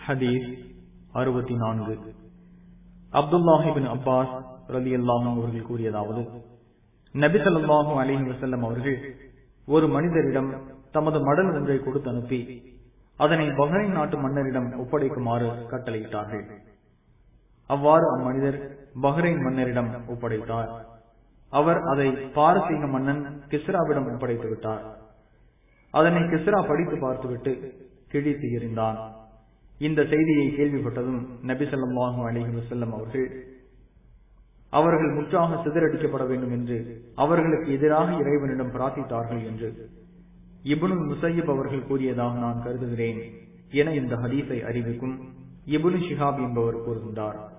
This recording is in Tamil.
ஹதீஸ் அறுபத்தி நான்கு அப்துல்லாஹிபின் அப்பாஸ் ரலி அல்லாஹும் அவர்கள் கூறியதாவது நபி ஸல்லல்லாஹு அலைஹி வஸல்லம் அவர்கள் ஒரு மனிதரிடம் தமது மடல் ஒன்றை கொடுத்து அனுப்பி அதனை பஹ்ரைன் நாட்டு மன்னரிடம் ஒப்படைக்குமாறு கட்டளையிட்டார்கள் அவ்வாறு அம்மனிதர் பஹ்ரைன் மன்னரிடம் ஒப்படைத்தார் அவர் அதை பாரசீக மன்னன் கிஸ்ராவிடம் ஒப்படைத்து விட்டார் அதனை கிஸ்ரா படித்து பார்த்துவிட்டு கிழித்து எறிந்தான் இந்த செய்தியை கேள்விப்பட்டதும் நபி ஸல்லல்லாஹு அலைஹி வஸல்லம் அவர்கள் அவர்கள் முற்றாக சிதறடிக்கப்பட வேண்டும் என்று அவர்களுக்கு எதிராக இறைவனிடம் பிரார்த்தித்தார்கள் என்று இபுனு முசையப் அவர்கள் கூறியதாக நான் கருதுகிறேன் என இந்த ஹதீஸை அறிவிக்கும் இபுனு ஷிஹாப் என்பவர் கூறுகின்றார்